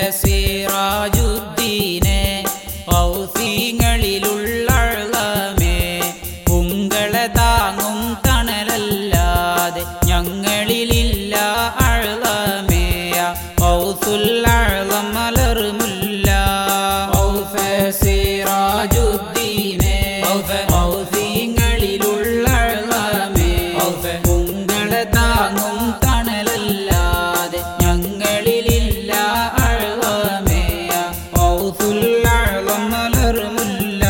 സിറാജുദ്ദീനെ ഔസിങ്ങളിലുള്ള അള്ളമേ ഉങ്ങളെ താങ്ങും തണലല്ലാതെ ഞങ്ങളിലില്ല അഴലമേയ ഔസുല്ലളം മലർമുല്ല ഔഫ സിറാജുദ്ദീനെ ഔസിങ്ങളിലുള്ള അള്ളമേ ഉങ്ങളെ താങ്ങും തണലല്ലാതെ ഞങ്ങളിലില്ല അഴലമേയ ഔസുല്ലളം മലർമുല്ല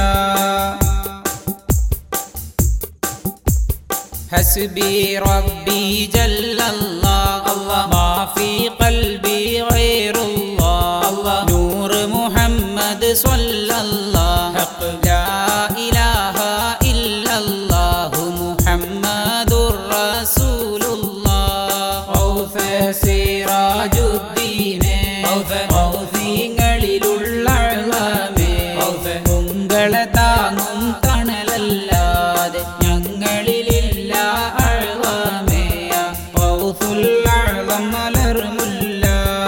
حسبي ربي جل الله ما في قلبي غير الله نور محمد صلى الله لا إله إلا الله محمد رسول الله أوف سراج الدين ഔഫീങ്ങളിലുള്ള അഴമേ ഉങ്ങളെ താങ്ങും തണലല്ലാതെ ഞങ്ങളിലില്ല അഴമേയ ഔസുല്ലളം മലർമുല്ല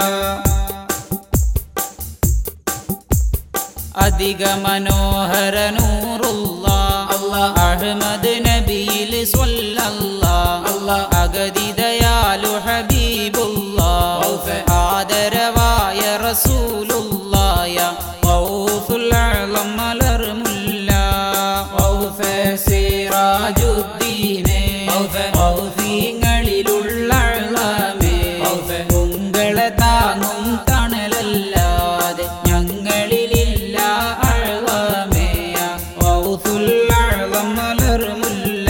അധിക മനോഹര നൂറുള്ള അഹമ്മദ് നബിയിൽ സ്വല്ലല്ല അഗതിദയാലു ഹബീബുള്ള ആദരവായ റസൂലുള്ളായ ഔസുല്ലളം മലർമുല്ല ഔഫ സിറാജുദ്ദീനെ ഔഫീങ്ങളിലുള്ള അഴമേ ഉങ്ങളെ താങ്ങും തണലല്ലാതെ ഞങ്ങളിലില്ല അഴമേയ ഔസുല്ലളം മലർമുല്ല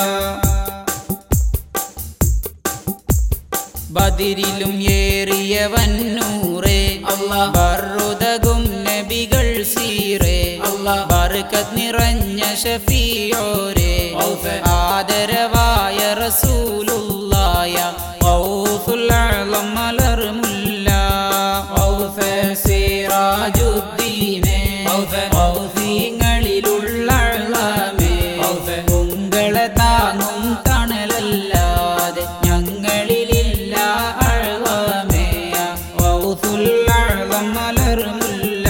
ബദിരിലും ഏറിയവൻ നൂറേ ബറുതകും നബികൾ സീറേ ബർക്കത്ത് നിറഞ്ഞ ഷഫിയോരേ ആദരവായ റസൂലുള്ളായ ഔസുല്ലളം മലർമുല്ല ഔഫ സിറാജുദ്ദീനെ ഔഫീങ്ങളിലുള്ള അഴമേ ഉങ്ങളെ താങ്ങും തണലല്ലാതെ ഞങ്ങളിലില്ല അഴമേയ ഔസുല്ലളം മലർമുല്ല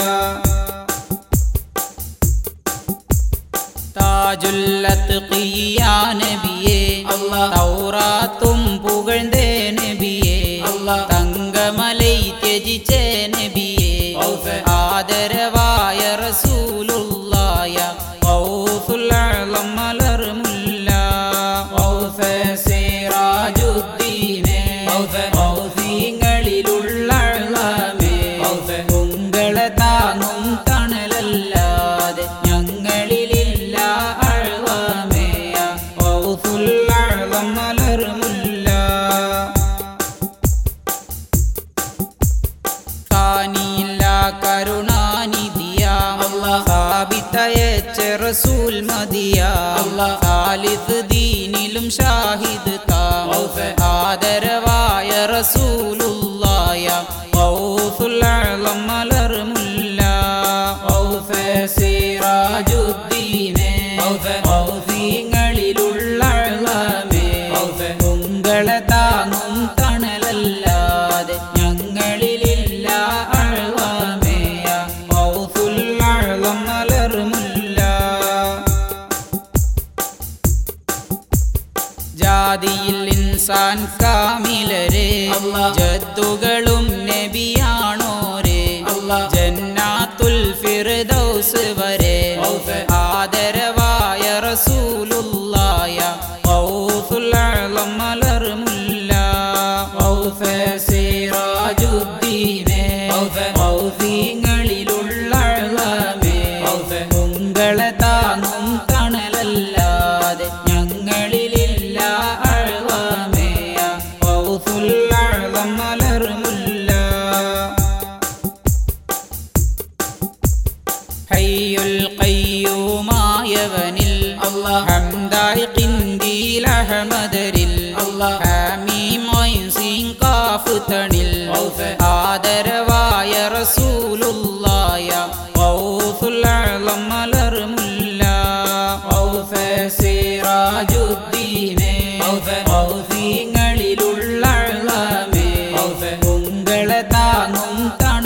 താജുല്ലത്ഖിയാ നബിയേ തൗറാത്തും പുകഴ്ന്തേ നബിയേ തങ്കമലൈ ത്യജിച്ച നബിയേ ആദരവായ റസൂലുള്ളായ ഔസുല്ലളം മലർമുല്ല ഔഫ സിറാജുദ്ദീനെ ഔഫീങ്ങളിലുള്ള അഴമേ ഉങ്ങളെ താങ്ങും തണലല്ലാതെ ഞങ്ങളിലില്ല അഴമേയ ഔസുല്ലളം മലർമുല്ല കാനിയില്ല കരുണാനിധിയാം സ്ഥാപിതയച്ച റസൂൽ മതിയാം ഖാലിദ് ദീനിലും ഷാഹിദ് താം ആദരവായ റസൂലുള്ളായ ഔസുല്ലളം മലർമുല്ല ഔഫ സിറാജുദ്ദീനെ ഔഫീങ്ങളിലുള്ള അഴമേ ഉങ്ങളെ താങ്ങും തണലല്ലാതെ ഞങ്ങളിലില്ല അഴമേയ ഔസുല്ലളം മലർമുല്ല ജാതിയിൽ ഇൻസാൻ കാമിലരെ ജദ്ദുകളും നബിയാണോരെ ജന്നാത്തുൽ ഫിർദൗസ് വരെ ആദരവായ റസൂലുള്ളായ ഔസുല്ലളം മലർമുല്ല ഔഫ സിറാജുദ്ദീനെ ഔഫീങ്ങളിലുള്ള അഴമേ ഉങ്ങളെ താങ്ങും തണലല്ലാതെ ഞങ്ങളിലില്ല അഴമേയ ഔസുല്ലളം മലർമുല്ല ഹയ്യുൽ ഖയ്യൂമായവനിൽ ഹംദായി ഖിന്ദിൽ അഹ്മദരിൽ ഹാമീം ഐൻ സീൻ കാഫ് തണിൽ ആദരവായ റസൂലുള്ളായ ഔസുല്ലളം മലർമുല്ല ഔഫ സിറാജുദ്ദീനെ ഔഫീങ്ങളിലുള്ള അഴമേ ഉങ്ങളെ താങ്ങും തണ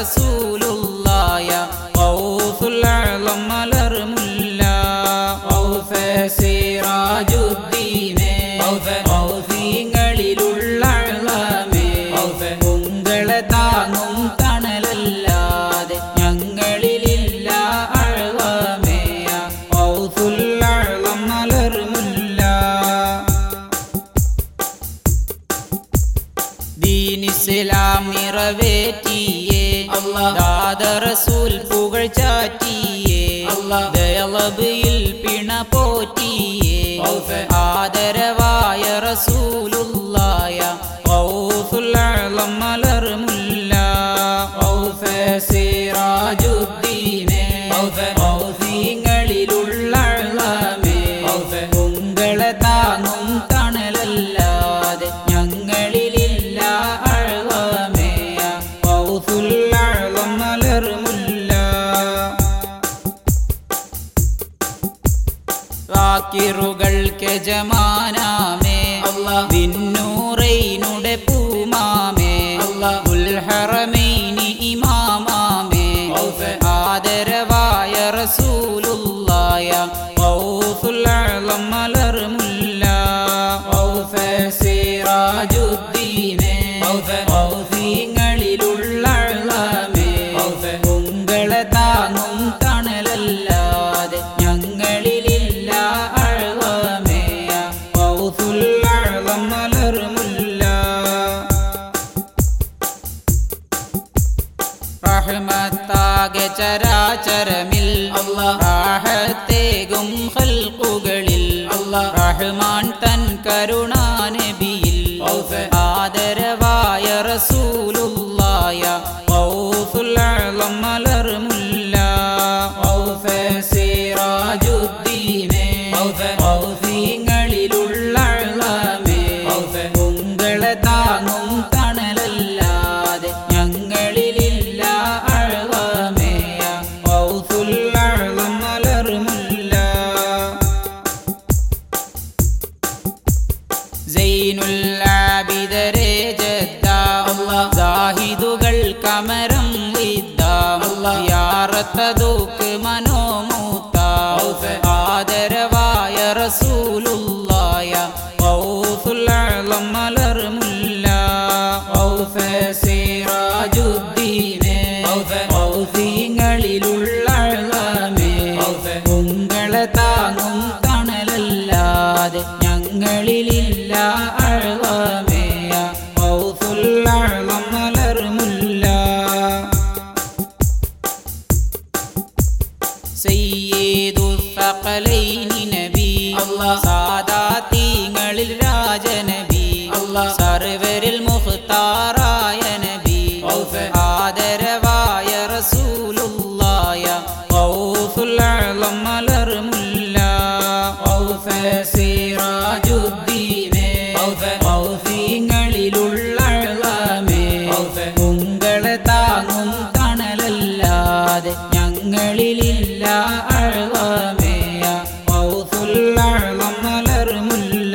റസൂലുള്ളായ ഔസുൽ അഅ്ലം മലർമുല്ല ഔഫ സിറാജുദ്ദീനെ ഔഫീങ്ങളിലുള്ള അഅ്ലമേ ഉങ്ങളെ താങ്ങും തണലല്ലാതെ ഞങ്ങളിലില്ല അഅ്ലമേ ഔസുൽ അഅ്ലം മലർമുല്ല ദീനിസ്ലാം നിറവേറ്റിയേ ദാദ റസൂൽ പുകഴ് ചാറ്റിയേ ദയലബിയിൽ പിണ പോറ്റിയേ ആദരവായ റസൂലുള്ളായ ഔസുൽ അഅ്ലം മലർമുല്ല ഔഫ സിറാജുദ്ദീനെ ഔഫീങ്ങളിലുള്ള അഅ്ലമേ ഉങ്ങളെ താങ്ങും തണലല്ലാതെ ഞങ്ങളിലില്ല അഴവമേ ഔസുൽ അഅ്ലം മലർമുല്ല വാക്കിറുകൾക്ക് ജമാനാമേ വിന്നൂറൈനുടെ പൂമാമേ ഉൽഹറമൈനി ഇമാമാമേ ആദരവായ റസൂലുള്ളായ ഔസുൽ അഅ്ലം മലർമുല്ല ഔഫ സിറാജുദ്ദീനെ ഔഫീങ്ങളിലുള്ള അഅ്ലമേ ഉങ്ങളെ താങ്ങും തണലല്ലാതെ ഞങ്ങളിലില്ല അഴവമേ ഔസുൽ അഅ്ലം മലർമുല്ല റഹ്മത്താകെ ചരാചരമിൽ റാഹത്തേകും ഹൽക്കുകളിൽ റഹ്മാൻ തൻ കരുണാനബിയിൽ ആദരവായ റസൂലുള്ളായ ഔസുൽ അഅ്ലം മലർമുല്ല ഔഫ സിറാജുദ്ദീനെ ഔഫീങ്ങളിലുള്ള അഅ്ലമേ ഉങ്ങളെ താങ്ങും തണലല്ലാതെ ഞങ്ങളിലില്ല അഴവമേ ഔസുൽ അഅ്ലം മലർമുല്ല സൈനുൽ ആബിദരെ ജദ്ദ സാഹിദുകൾ കമരം വിദ്ദ യാറത്തതൂക്ക് മനോമൂത്ത ആദരവായ റസൂലുള്ളായ ഔസുൽ അഅ്ലം മലർമുല്ല ഔഫ സിറാജുദ്ദീനെ ഔഫീങ്ങളിലുള്ള അഅ്ലമേ ഉങ്ങളെ താങ്ങും തണലല്ലാതെ ഞങ്ങളിലില്ല അഴവമേ ഔസുൽ അഅ്ലം മലർമുല്ല സയ്യിദു സഖലൈനി നബി സാദാതീങ്ങളിൽ രാജനബി സർവരിൽ മുഖ്താറായ നബി ആദരവായ റസൂലുള്ളായ ഔസുൽ അഅ്ലം മലർമുല്ല ഔഫ സിറാജുദ്ദീനെ ഔഫീങ്ങളിലുള്ള അഅ്ലമേ ഉങ്ങളെ താങ്ങും തണലല്ലാതെ ഞങ്ങളിലില്ല അഴവമേ ഔസുൽ അഅ്ലം മലർമുല്ല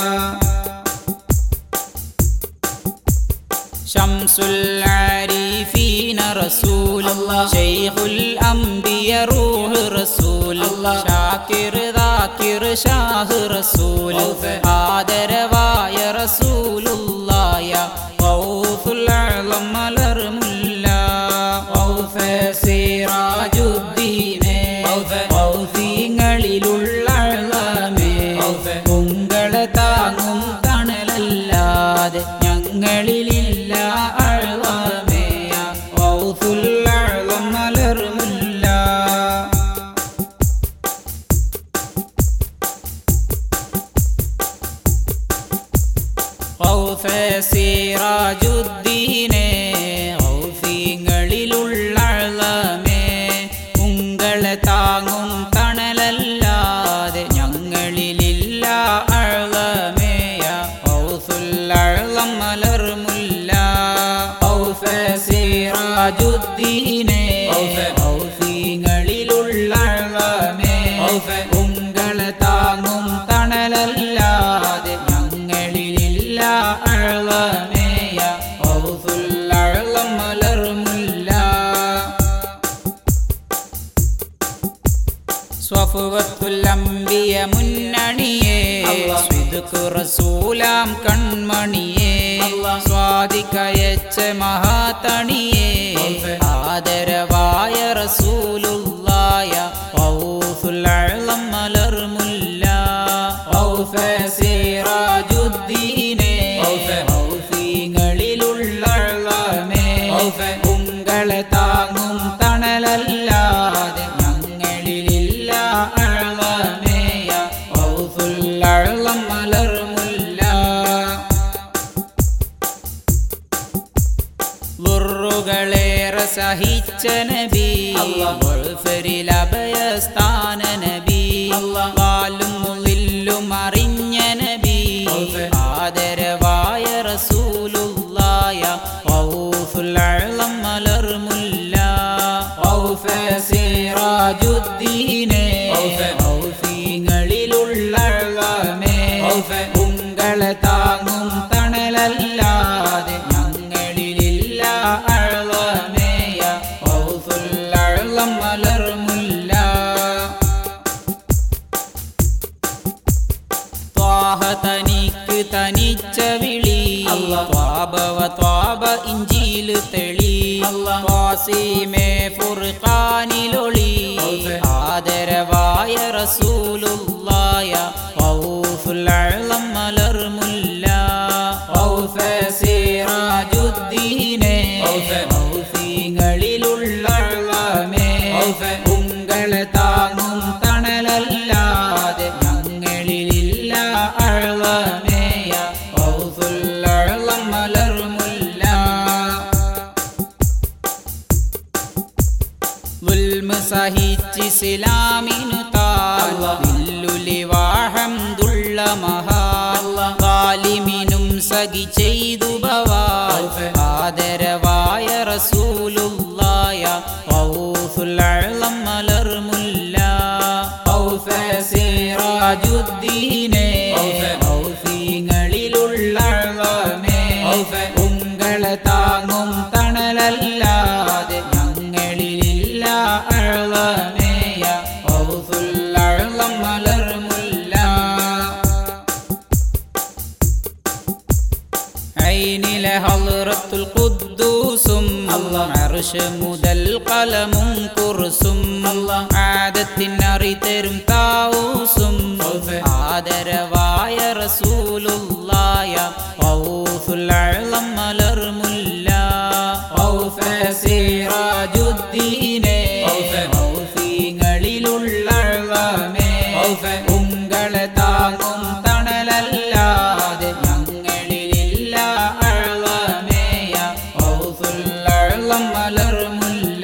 ശംസുൽ ആരിഫീന റസൂൽ ശൈഖുൽ അംബിയ റൂഹ് റസൂൽ ഷാക്കിർ ദാക്കിർ ഷാഹ് റസൂൽ ആദരവായ റസൂലുള്ളായ ഔസുൽ അഅ്ലം മലർമുല്ല ഔഫ സിറാജുദ്ദീനെ ഔഫീങ്ങളിലുള്ള അഅ്ലമേ ഉങ്ങളെ താങ്ങും തണലല്ലാതെ ഞങ്ങളിലില്ല അഴവമേ ഔസുൽ അഅ്ലം മലർമുല്ല ഔഫ സിറാജുദ്ദീനെ ഔഫീങ്ങളിലുള്ള അഅ്ലമേ ഉങ്ങളെ താങ്ങും തണലല്ലാതെ ഞങ്ങളിലില്ല അഴവമേ ഔസുൽ അഅ്ലം മലർമുല്ല ഔഫ സിറാജുദ്ദീനെ ഔഫീങ്ങളിലുള്ള അഴവമേ ഉങ്ങളെ താങ്ങും തണലല്ലാതെ ഞങ്ങളിലില്ല അഴവമേ ഔസുൽ അഅ്ലം മലർമുല്ല സ്വഫുവത്തുല്ലംബിയ മുന്നണിയേ സ്വിദുക്കു റസൂലാം കൺമണിയേ സ്വാദിക്കയച്ച മഹാതണിയേ ആദരവായ റസൂലുള്ളായ ഔസുൽ അഅ്ളം മലർമുല്ല ഔഫ സിറാജുദ്ദീനേ ഔഫീങ്ങളിലുള്ള അള്ളമേ ഉങ്ങളെ താങ്ങും തണലല്ലാതെ ഞങ്ങളിലില്ല അള്ളമേയ ഔസുൽ അഅ്ളം മലർമുല്ല ളുറുകളേറെ സഹിച്ച നബി ഗൾഫരിൽ അഭയസ്ഥാന നബി വാലും മുള്ളിലും അറിഞ്ഞ നബി ആദരവായ റസൂലുള്ളായ ഔഫുൽ അഅ്ളം മലർമുല്ല ഔഫ സിറാജുദ്ദീനേ ഔഫീങ്ങളിലുള്ള അള്ളമേ ഉങ്ങളെ താങ്ങും തണലല്ലാതെ ഞങ്ങളിലില്ല അള്ളമേയ ഔസുൽ അഅ്ളം മലർമുല്ല ത്വാഹ തനിക്ക് തനിച്ച വിളി ത്വാബവ ത്വാബ ഇഞ്ചിയിൽ തെളി ത്വാസീമേ ഫുർഖാനിലൊളി ആദരവായ റസൂലുള്ളായ ഔസുൽ അഅ്ളം മലർമുല്ല ഔഫ സിറാജുദ്ദീനേ ഔഫീങ്ങളിലുള്ള അള്ളമേ ഉങ്ങളെ താങ്ങും തണലല്ലാതെ ഞങ്ങളിലില്ല അള്ളമേയ ഔസുൽ അഅ്ളം മലർമുല്ല ظلم സഹിച്ച് ഇസ്ലാമിനു താല്ലുലിവാഹംദുള്ള മഹാലിമിനും സഖി ചെയ്തു ആദരവായ റസൂലുള്ളായ ഔസുൽ അഅ്ളം മലർമുല്ല ഔഫ സിറാജുദ്ദീനേ ഔഫീങ്ങളിലുള്ള അള്ളമേ ഉങ്ങളെ താങ്ങും തണലല്ലാതെ ഞങ്ങളിലില്ല അള്ളമേയ ഔസുൽ അഅ്ളം മലർമുല്ല ഐനിലെ ഹളറത്തുൽ ഖുദ്ദൂസും അർശ് മുതൽ കലമും കുർസും ആദത്തിനറി തരും താവൂസും ആദരവായ റസൂലുള്ളായ ഔസുൽ അഅ്ളം മലർമുല്ല ഔഫ സിറാജുദ്ദീനേ ഔഫീങ്ങളിലുള്ള അള്ളമേ ഉങ്ങളെ താങ്ങും തണലല്ലാതെ ഞങ്ങളിലില്ല അള്ളമേയ ഔസുൽ അഅ്ളം മലർമുല്ല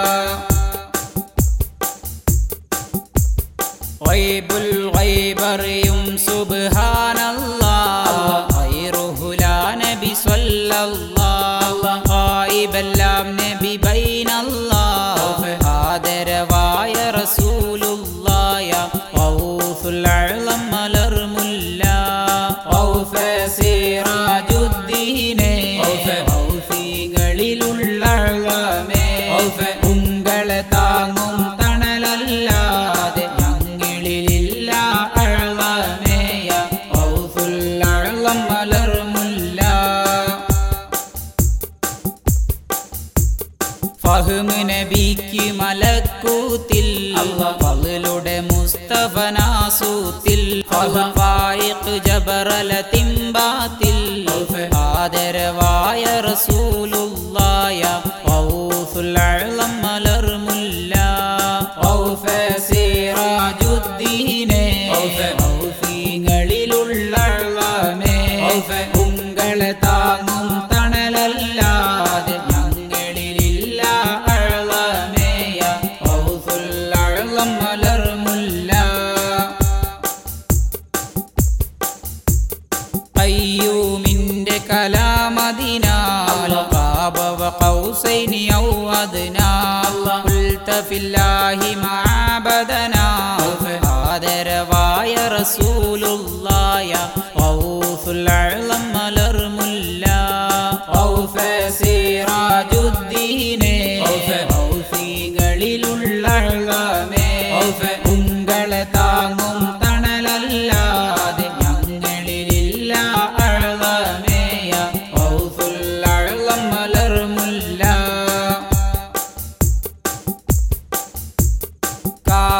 ഗൈബുൽ ഗൈബറിയും സുബ്ഹാനല്ലാഹ് ഗൈറുഹു ലാ നബി സ്വല്ലല്ലാഹ് ഗായിബെല്ലാം നബി ബൈനല്ലാഹ് ആദരവായ റസൂലുള്ളായ ഔസുൽ അഅ്ളം മലർമുല്ല ഔഫ സിറാജുദ്ദീനേ ഔഫീങ്ങളിലുള്ള അള്ളമേ ഉങ്ങളെ താങ്ങും തണലല്ലാതെ ഞങ്ങളിലില്ല അള്ളമേയ ഔസുൽ അഅ്ളം മലർമുല്ല ഫഹ്മ് നബിക്ക് മലക്കൂത്തിൽ ഫളുടെ മുസ്തഫനാസൂത്തിൽ ഫായിഖ് ജബറല തിമ്പാത്തിൽ ആദരവായ റസൂലുള്ളായ ഔസുൽ അഅ്ളം മലർമുല്ല ഔഫ സിറാജുദ്ദീനേ ഔഫീങ്ങളിലുള്ള അള്ളമേ ഉങ്ങളെ താങ്ങും തണലല്ലാതെ ഞങ്ങളിലില്ല അള്ളമേയ ഔസുൽ അഅ്ളം മലർമുല്ല അയ്യൂമിന്റെ കലാമതിനാൽ ബാബവ ഖൗസൈനി ഔ അദ്നാൽ ഖുൽത ഫില്ലാഹി മഅബദനാ ആദരവായ റസൂലുള്ളായ ഔസുൽ അഅ്ളം മലർമുല്ല ഔഫ സിറാജുദ്ദീനേ ഔഫീകളിലുള്ള അള്ളമേ ഉങ്ക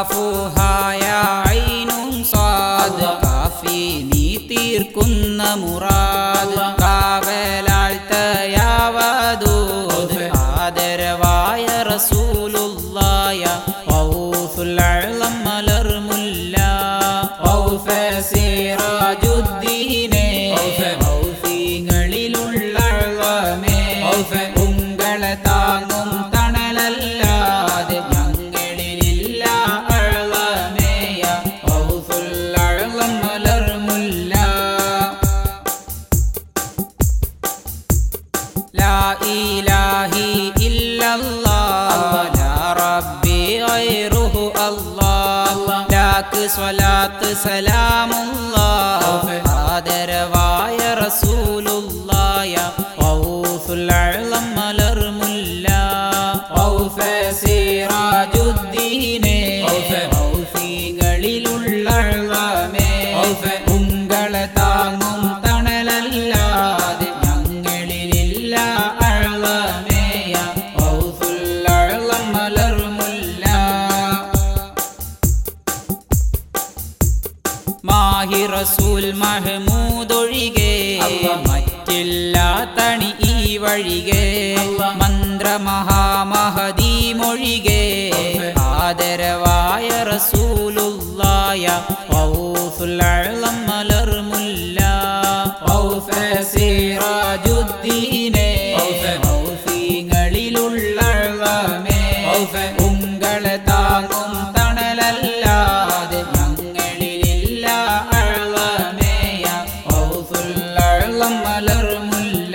കാഫുഹായ ഐനും സ്വാദ് കാഫി നീ തീർക്കുന്ന മുറാദ് കാവലാൽ തയാവതൂത് ആദരവായ റസൂലുള്ളായ ഔഫുൽ അഅ്ലം മലർമുല്ല ഔഫ സിറാജുദ്ദീനെ ഔഫീങ്ങളിലുള്ള അഅ്ലമേ ഉങ്ങളെ താങ്ങും തണലല്ലാതെ ഞങ്ങളിലില്ല അഅ്ലമേയ ഔഫുൽ അഅ്ലം മലർമുല്ല لا إله إلا الله لا ربي غيره الله ലാക്ക് സ്വലാത്ത് സലാമുല്ലാഹ് ആദരവായ റസൂലുള്ളായ ഔഫുൽ അഅ്ലം മലർമുല്ല ഔഫ സിറാജുദ്ദീനെ ഔഫീകളിലുള്ള അഅ്ലമേ ഉങ്ങളെ താങ്ങും തണലല്ലാതെ ഞങ്ങളിലില്ല അഅ്ലമേയ ഔഫുൽ അഅ്ലം മലർമുല്ല മാഹി റസൂൽ മഹമൂദ് ഒഴികെ മറ്റെല്ലാ തണി ഈ വഴികെ മന്ത്രമഹാമഹദീ മൊഴികെ ആദരവായ റസൂലുള്ളായ ഔഫുൽ അഅ്ലം മലർമുല്ല ഔഫ സിറാജുദ്ദീനെ ഔഫീങ്ങളിലുള്ള അഅ്ലമേ ഉങ്ങളെ താങ്ങും തണലല്ലാതെ ഞങ്ങളിലില്ല അഅ്ലമേയ ഔഫുൽ അഅ്ലം മലർമുല്ല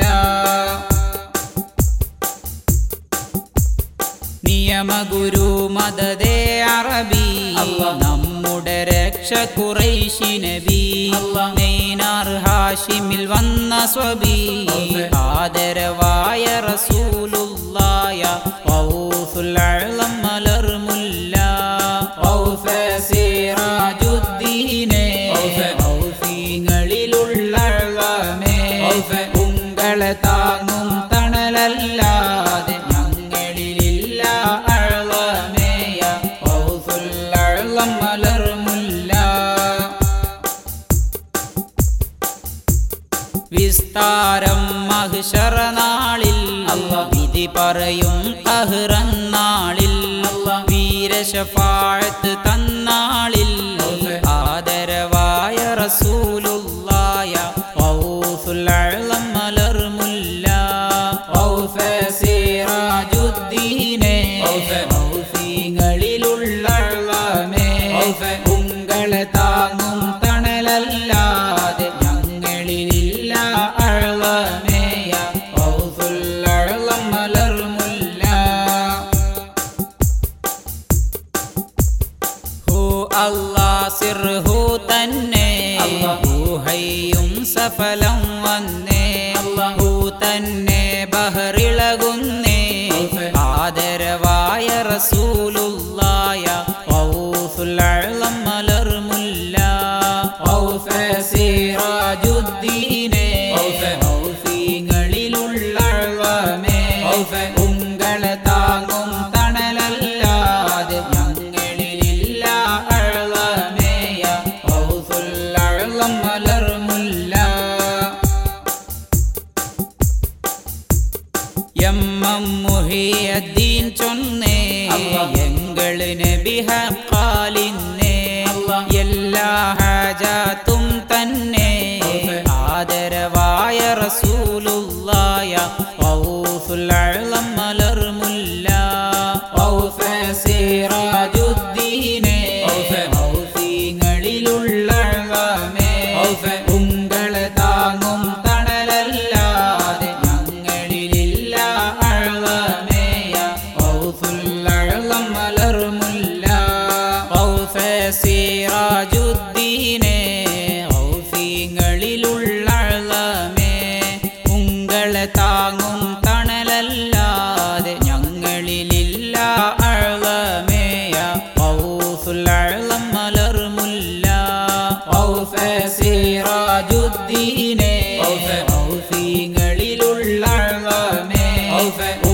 നിയമഗുരു മദദേ അറബി നമ്മുടെ രക്ഷ കുറൈശി നബി നെയ്നാർ ഹാഷിമിൽ വന്ന സ്വബി ആദരവായ റസൂലുള്ളായ ഔഫുൽ അഅ്ലം മലർമുല്ല ഔഫ സിറാജുദ്ദീനെ ഔഫീങ്ങളിലുള്ള അഅ്ലമേ ഉങ്ങളെ താങ്ങും തണലല്ലാതെ ഞങ്ങളിലില്ല അഅ്ലമേയ ഔഫുൽ അഅ്ലം മലർമുല്ല വിസ്താരം മഹിഷറനാളിൽ വിധി പറയും അഹ്റന്നാളിൽ വീരശഫാഴത്ത് തന്നാളിൽ ആദരവായ റസൂലുള്ളായ ഔഫുൽ അഅ്ലം മലർമുല്ല ഔഫ സിറാജുദ്ദീനെ ഔഫീങ്ങളിലുള്ള അഅ്ലമേ ഉങ്ങളെ താങ്ങും തണലല്ലാതെ ഞങ്ങളിലില്ല അഅ്ലമേയ ഔഫുൽ അഅ്ലം മലർമുല്ല ഹോ അല്ലാ സിർഹു തന്നെ ഹൂഹയും സഫലം വന്നേ ഹൂ തന്നെ ബഹറിളകുന്നേ ആദരവായ റസൂലുള്ളായ ഔഫുൽ അഅ്ലം മലർമുല്ല ഔഫ സിറാജുദ്ദീനെ ഔഫീങ്ങളിലുള്ള അഅ്ലമേ ഉങ്ങളെ താങ്ങും തണലല്ലാതെ ഞങ്ങളിലില്ല അഅ്ലമേയ ഔഫുൽ അഅ്ലം മലർമുല്ല എമ്മം മുഹിയദ്ദീൻ ചൊന്നേ എങ്ങള് നബി ഹക്കാലിന്നേ എല്ലാ ഹാജാത്തും തന്നെ ആദരവായ റസൂലുള്ളായ ഔഫുൽ അഅ്ലം മലർമുല്ല ഔഫ സിറാജുദ്ദീനെ ഔഫീങ്ങളിലുള്ള അഅ്ലമേ ഉങ്ങളെ താങ്ങും തണലല്ലാതെ ഞങ്ങളിലില്ല അഅ്ലമേയ ഔഫുൽ അഅ്ലം മലർമുല്ല ഔഫ സിറാജുദ്ദീനെ ഔഫീങ്ങളിലുള്ള അഅ്ലമേ ഉങ്ങളെ താങ്ങും തണലല്ലാതെ ഞങ്ങളിലില്ല അഅ്ലമേയ ഔഫുൽ അഅ്ലം മലർമുല്ല ഔഫ സിറാജുദ്ദീനെ ഔഫീങ്ങളിലുള്ള അഅ്ലമേ